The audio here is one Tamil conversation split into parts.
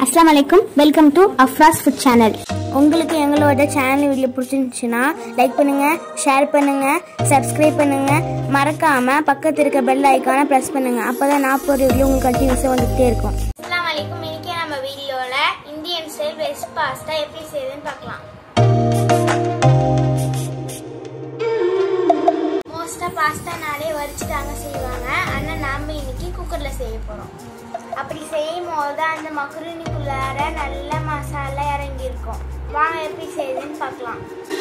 அஸ்லாம் வலைக்கும் welcome to Afraz food channel உங்களுக்கு எங்களோட சேனல் வீடியோ பிடிச்சிருந்துச்சுன்னா லைக் பண்ணுங்க ஷேர் பண்ணுங்க சப்ஸ்கிரைப் பண்ணுங்க மறக்காம பக்கத்து இருக்க பெல் ஐக்கானை ப்ரெஸ் பண்ணுங்க அப்பதான் நான் போகிற வீடியோ உங்களுக்கு கண்டினியூஸாக வந்துகிட்டே இருக்கும் அஸ்லாம் வலைக்கும் இன்னைக்கு நம்ம வீடியோல இந்தியன் ஸ்டைல் வெஜ் பாஸ்தா எப்படி செய்யுதுன்னு பார்க்கலாம் மோஸ்டா பாஸ்தானாலே வரிச்சு தாங்க செய்வாங்க ஆனா நாம இன்னைக்கு குக்கர்ல செய்ய போறோம் அப்படி செய்யும் போது அந்த மக்குருனிக்குள்ளார நல்ல மசாலா இறங்கி இருக்கும் வாங்க எப்படி செய்யுதுன்னு பார்க்கலாம்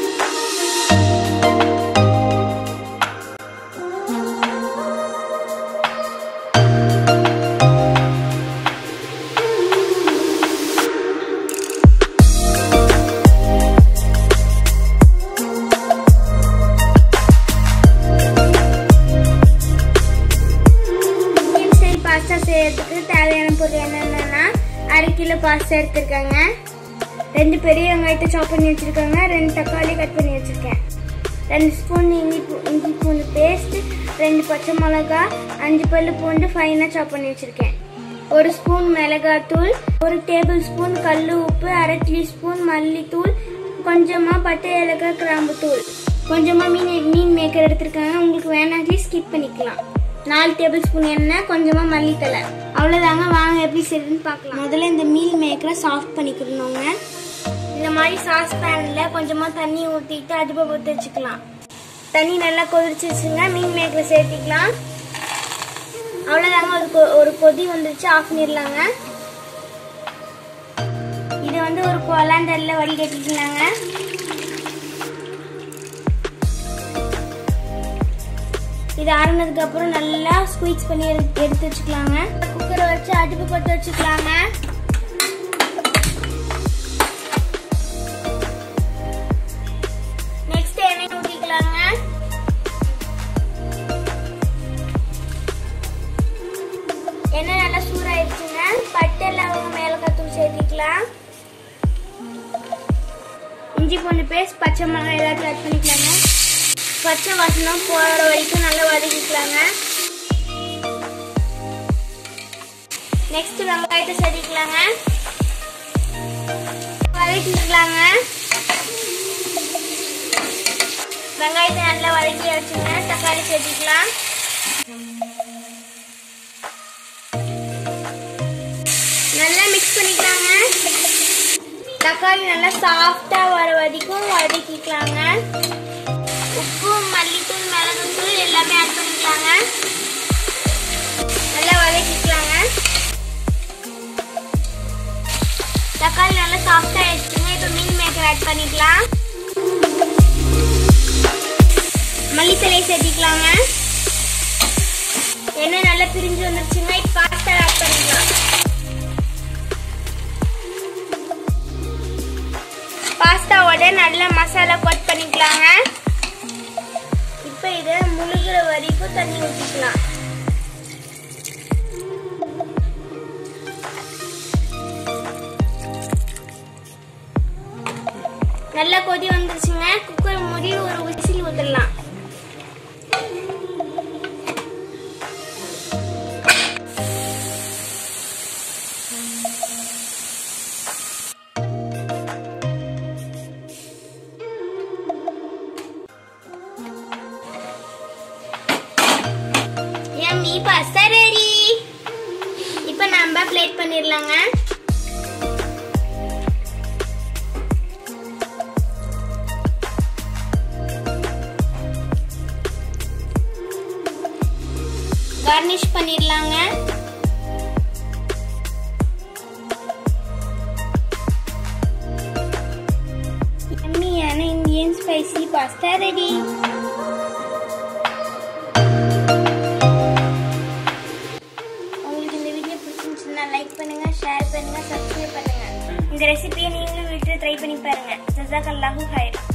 இந்தியன் ஸ்டைல் பாஸ்தா செய்யறதுக்கு தேவையான பொருள் என்னென்னா அரை கிலோ பாஸ்தா எடுத்திருக்காங்க ரெண்டு பெரிய வெங்காயத்தை சாப் பண்ணி வச்சிருக்காங்க ரெண்டு தக்காளி கட் பண்ணி வச்சிருக்கேன் ரெண்டு ஸ்பூன் இஞ்சி பூ- இஞ்சி பூண்டு பேஸ்ட் ரெண்டு பச்சை மிளகா அஞ்சு பல்லு பூண்டு ஃபைனாக சாப் பண்ணி வச்சிருக்கேன் ஒரு ஸ்பூன் மிளகாத்தூள் ஒரு டேபிள் ஸ்பூன் கல் உப்பு அரை டீஸ்பூன் மல்லித்தூள் கொஞ்சமாக பட்டை ஏலக்காய் கிராம்பு தூள் கொஞ்சமாக மீன் மீன் மேக்கர் எடுத்திருக்காங்க உங்களுக்கு வேணாட்டி ஸ்கிப் பண்ணிக்கலாம் நாலு டேபிள் ஸ்பூன் எண்ணெய் கொஞ்சமாக மல்லித்தலை அவ்வளோதாங்க வாங்க எப்படி செய்யுதுன்னு பார்க்கலாம் முதல்ல இந்த மீல் மேக்கரை சாஃப்ட் பண்ணிக்கணுங்க இந்த மாதிரி சாஸ் பேனில் கொஞ்சமாக தண்ணி ஊற்றிட்டு அடுப்பை பற்ற வச்சுக்கலாம் தண்ணி நல்லா கொதிச்சிச்சுங்க மீன் மேக்கரை சேர்த்திக்கலாம் அவ்வளோதாங்க ஒரு கொ- ஒரு கொதி வந்துருச்சு ஆஃப் பண்ணிடலாங்க இது வந்து ஒரு கொலாண்டரில் வடிகட்டிக்கலாங்க இது ஆறுனதுக்கு அப்புறம் நல்லா ஸ்குவீஸ் பண்ணி எடுத்து எடுத்து வச்சுக்கலாங்க குக்கரை வச்சு அடுப்பு பற்ற வச்சுக்கலாங்க நெக்ஸ்ட் எண்ணெய் ஊற்றிக்கலாங்க எண்ணெய் நல்லா சூடாயிருச்சுங்க பட்டை லவங்க மேல கத்தூள் சேர்த்திக்கலாம் இஞ்சி பூண்டு பேஸ்ட் பச்சை மிளகாய் எல்லாத்தையும் ஆட் பண்ணிக்கலாங்க பச்சை வாசனம் போகிற வரைக்கும் நல்லா வதக்கிக்கலாங்க நெக்ஸ்ட் வெங்காயத்தை சேர்த்திக்கலாங்க வதக்கிக்கலாங்க வெங்காயத்தை நல்லா வதக்கி வச்சுங்க தக்காளி சேர்த்திக்கலாம் நல்லா மிக்ஸ் பண்ணிக்கலாங்க தக்காளி நல்லா சாஃப்டா வர வரைக்கும் வதக்கிக்கலாங்க உப்பு மல்லித்தூள் மிளகுத்தூள் எல்லாமே ஆட் பண்ணிக்கலாங்க நல்லா வதக்கிக்கலாங்க தக்காளி நல்லா சாஃப்டா ஆயிடுச்சுங்க இப்போ மீன் மேக்கர் ஆட் பண்ணிக்கலாம் மல்லித்தலை சேர்த்திக்கலாங்க எண்ணெய் நல்லா பிரிஞ்சு வந்துருச்சுங்க இப்போ பாஸ்தா ஆட் பண்ணிக்கலாம் பாஸ்தாவோட நல்ல மசாலா கோட் பண்ணிக்கலாங்க இப்போ இதை முழுகிற வரைக்கும் தண்ணி ஊற்றிக்கலாம் நல்லா கொதி வந்துருச்சுங்க குக்கர் மூடி ஒரு விசில் ஊற்றலாம் எம்மி பாஸ்தா ரெடி இப்போ நம்ம பிளேட் பண்ணிடலாங்க கார்னிஷ் பண்ணிடலாங்க எம்மியான இந்தியன் ஸ்பைசி பாஸ்தா ரெடி உங்களுக்கு இந்த வீடியோ பிடிச்சிருந்துச்சுன்னா லைக் பண்ணுங்க ஷேர் பண்ணுங்க சப்ஸ்கிரைப் பண்ணுங்க இந்த ரெசிபியை நீங்களும் வீட்டில் ட்ரை பண்ணி பாருங்க ஜசாக் அல்லாஹூ ஹைரா